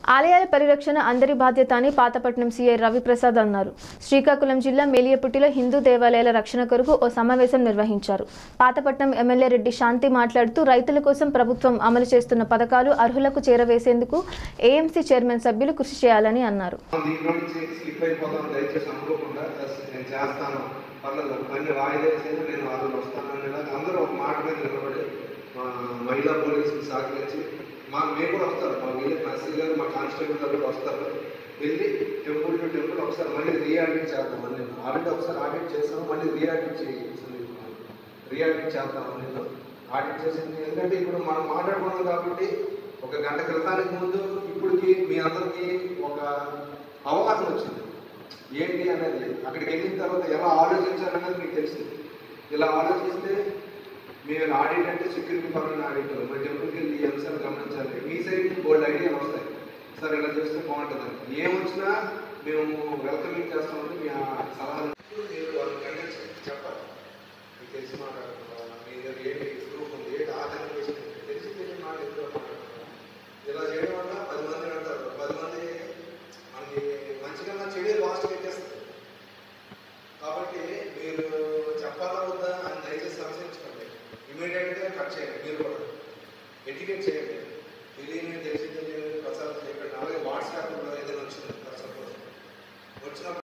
ఆలయాల పరిరక్షణ అందరి బాధ్యత అని పాతపట్నం సీఐ రవిప్రసాద్ అన్నారు శ్రీకాకుళం జిల్లా మేలియపుట్టిలో హిందూ దేవాలయాల రక్షణ కొరకు ఓ సమావేశం నిర్వహించారు పాతపట్నం ఎమ్మెల్యే రెడ్డి శాంతి మాట్లాడుతూ రైతుల కోసం ప్రభుత్వం అమలు చేస్తున్న పథకాలు అర్హులకు చేరవేసేందుకు ఏఎంసీ చైర్మన్ సభ్యులు కృషి చేయాలని అన్నారు దీంట్లో నుంచి స్లిప్ అయిపోతాను దయచేసి అనుకోకుండా "ఎస్, నేను చేస్తాను పర్లేదు పని వాయిదా వేసేది నేను ఆ రోజు వస్తాను అనేలాగా అందరూ ఒక మాట మీద నిలబడి మా మహిళా పోలీసులు సహకరించి మా మేము కూడా వస్తారు మా వీళ్ళ నర్సీ గారు మా కానిస్టేబుల్ గారు కూడా వస్తారు వెళ్ళి టెంపుల్ టు టెంపుల్ ఒకసారి మళ్ళీ రీఆడిట్ చేద్దాం అని ఆల్రెడీ ఒకసారి ఆడిట్ చేస్తాము మళ్ళీ రీఆడిట్ చేయాలి రీఆడిట్ చేద్దామని నేను ఆడిట్ చేసింది ఎందుకంటే ఇప్పుడు మనం మాట్లాడుకున్నాం కాబట్టి ఒక గంట క్రితానికి ముందు ఇప్పటికి మీ అందరికీ ఒక అవగాహన వచ్చింది ఏంటి అనేది అక్కడికి వెళ్ళిన తర్వాత ఎలా ఆలోచించాలనేది మీకు తెలిసింది ఇలా ఆలోచిస్తే మీరు ఆడిట్ అంటే సెక్యూరిటీ పరమైన ఆడిట్ మరి టెంపుల్కి వెళ్ళి ఈ అంశాలు గమనించాలి మీ సైడ్ బోల్డ్ ఐడియాలు వస్తాయి సార్ ఇలా చేస్తే బాగుంటుందని ఏమొచ్చినా మేము వెల్కమింగ్ చేస్తామని మీ ఆ సలహాలు మీరు వాళ్ళని కన్విన్స్ చెప్పాలి మీకు తెలిసి మాట్లాడుతున్నారు మీ దగ్గర ఏంటి ప్రూఫ్ ఉంది ఏంటి ఆధారం చేసి తెలిసి తెలియని మాట ఎందుకు మాట్లాడుతున్నారు ఇలా చేయడం వల్ల పది మంది అంటారు పది మంది మనకి మంచిగా చెడు లాస్ట్ పెట్టేస్తారు కాబట్టి మీరు చెప్పాలా వద్దా అని దయచేసి సంశయించుకోండి ఇమీడియట్గా కట్ చేయండి మీరు కూడా ఎడ్యుకేట్ చేయండి తెలియని తెలిసి తెలియని ప్రసారం చేయకండి అలాగే వాట్సాప్లో ఏదైనా వచ్చింది ఫర్ సపోజ్ వచ్చినప్పుడు